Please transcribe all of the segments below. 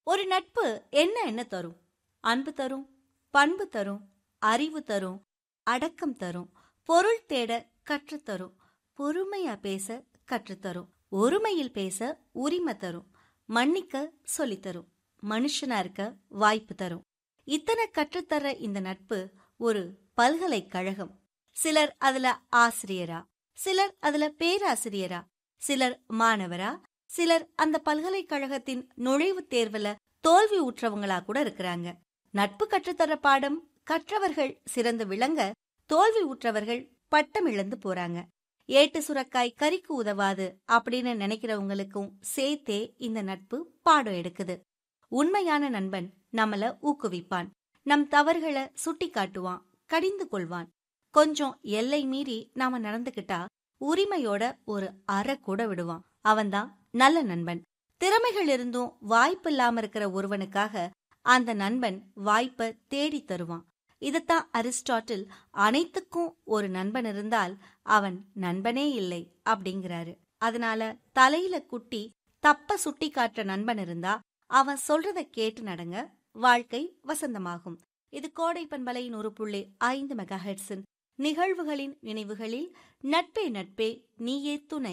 ஒரு நட்பு என்ன என்ன தரும் அன்பு தரும் பண்பு தரும் அறிவு தரும் அடக்கம் தரும் பொருள் தேட கற்றுத்தரும் பொறுமையா பேச கற்றுத்தரும் ஒருமையில் பேச உரிமை தரும் மன்னிக்க சொல்லித்தரும் மனுஷனா இருக்க வாய்ப்பு தரும் இத்தனை கற்றுத்தர இந்த நட்பு ஒரு பல்கலைக்கழகம் சிலர் அதுல ஆசிரியரா சிலர் அதுல பேராசிரியரா சிலர் மாணவரா சிலர் அந்த பல்கலைக்கழகத்தின் நுழைவுத் தேர்வுல தோல்வி உற்றவங்களா கூட இருக்கிறாங்க நட்பு கற்றுத்தர பாடம் கற்றவர்கள் சிறந்து விளங்க தோல்வி உற்றவர்கள் பட்டம் இழந்து போறாங்க ஏட்டு சுரக்காய் கறிக்கு உதவாது அப்படின்னு நினைக்கிறவங்களுக்கும் சேர்த்தே இந்த நட்பு பாடம் எடுக்குது உண்மையான நண்பன் நம்மள ஊக்குவிப்பான் நம் தவறுகளை சுட்டி காட்டுவான் கடிந்து கொள்வான் கொஞ்சம் எல்லை மீறி நாம நடந்துகிட்டா உரிமையோட ஒரு அற கூட விடுவான் அவன்தான் நல்ல நண்பன் திறமைகள் இருந்தும் வாய்ப்பு இல்லாம இருக்கிற ஒருவனுக்காக அந்த நண்பன் வாய்ப்பை தேடி தருவான் இதத்தான் அரிஸ்டாட்டில் அனைத்துக்கும் ஒரு நண்பன் இருந்தால் அவன் நண்பனே இல்லை அப்படிங்கிறாரு அதனால தலையில குட்டி தப்ப சுட்டி காட்டுற நண்பன் இருந்தா அவன் சொல்றத கேட்டு நடங்க வாழ்க்கை வசந்தமாகும் இது கோடை பண்பலையின் ஒரு புள்ளி ஐந்து மெகா ஹெட்ஸின் நிகழ்வுகளின் நினைவுகளில் நட்பே நட்பே நீயே துணை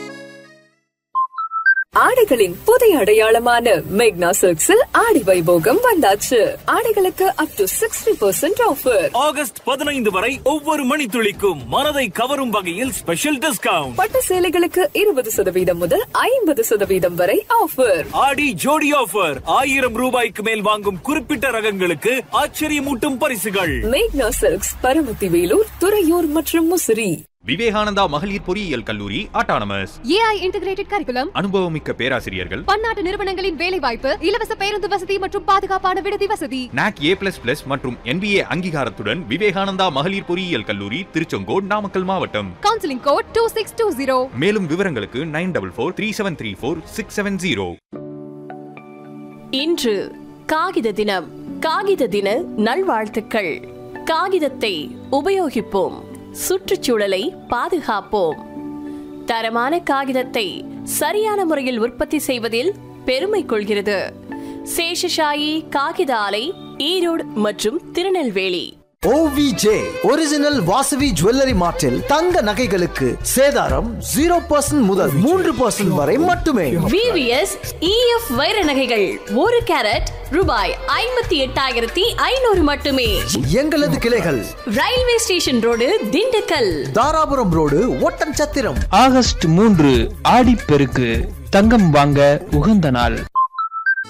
ஆடைகளின் புதிய அடையாளமான மேக்னா சில்க்ஸில் ஆடி வைபோகம் வந்தாச்சு ஆடைகளுக்கு up to sixty percent offer August பதினைந்து வரை ஒவ்வொரு மணித்துளிக்கும் மனதை கவரும் வகையில் ஸ்பெஷல் டிஸ்கவுண்ட் பட்டு சேலைகளுக்கு இருபது சதவீதம் முதல் ஐம்பது சதவீதம் வரை ஆஃபர் ஆடி ஜோடி ஆஃபர் ஆயிரம் ரூபாய்க்கு மேல் வாங்கும் குறிப்பிட்ட ரகங்களுக்கு ஆச்சரியமூட்டும் பரிசுகள் மேக்னா சில்க்ஸ் பரமத்தி வேலூர் துறையூர் மற்றும் முசிறி விவேகானந்தா மகளிர் பொறியியல் கல்லூரி ஆட்டானமஸ் ஏஐ இன்டிகிரேட்டட் கரிக்குலம் அனுபவமிக்க பேராசிரியர்கள் பன்னாட்டு நிறுவனங்களின் வேலைவாய்ப்பு இலவச பேருந்து வசதி மற்றும் பாதுகாப்பான விடுதி வசதி நாக் ஏ பிளஸ் பிளஸ் மற்றும் என்பிஏ அங்கீகாரத்துடன் விவேகானந்தா மகளிர் பொறியியல் கல்லூரி திருச்செங்கோடு நாமக்கல் மாவட்டம் counselling code two six two zero மேலும் விவரங்களுக்கு nine double four three seven three four six seven zero இன்று காகித தினம் காகித தின நல்வாழ்த்துக்கள் காகிதத்தை உபயோகிப்போம் சுற்றுச்சூழலை பாதுகாப்போம் தரமான காகிதத்தை சரியான முறையில் உற்பத்தி செய்வதில் பெருமை கொள்கிறது சேஷசாயி காகித ஆலை ஈரோடு மற்றும் Tirunelveli OVJ original Vasavi jewellery மார்ட்டில் தங்க நகைகளுக்கு சேதாரம் ஜீரோ பர்சன்ட் முதல் மூன்று பர்சன்ட் வரை மட்டுமே விவிஎஸ் இஎஃப் வைர நகைகள் ஒரு கேரட் ரூபாய் ஐம்பத்தி எட்டாயிரத்தி ஐநூறு மட்டுமே எங்களது கிளைகள் railway station road Dindigul Dharapuram road Oddanchatram August மூன்று ஆடிப்பெருக்கு தங்கம் வாங்க உகந்த நாள்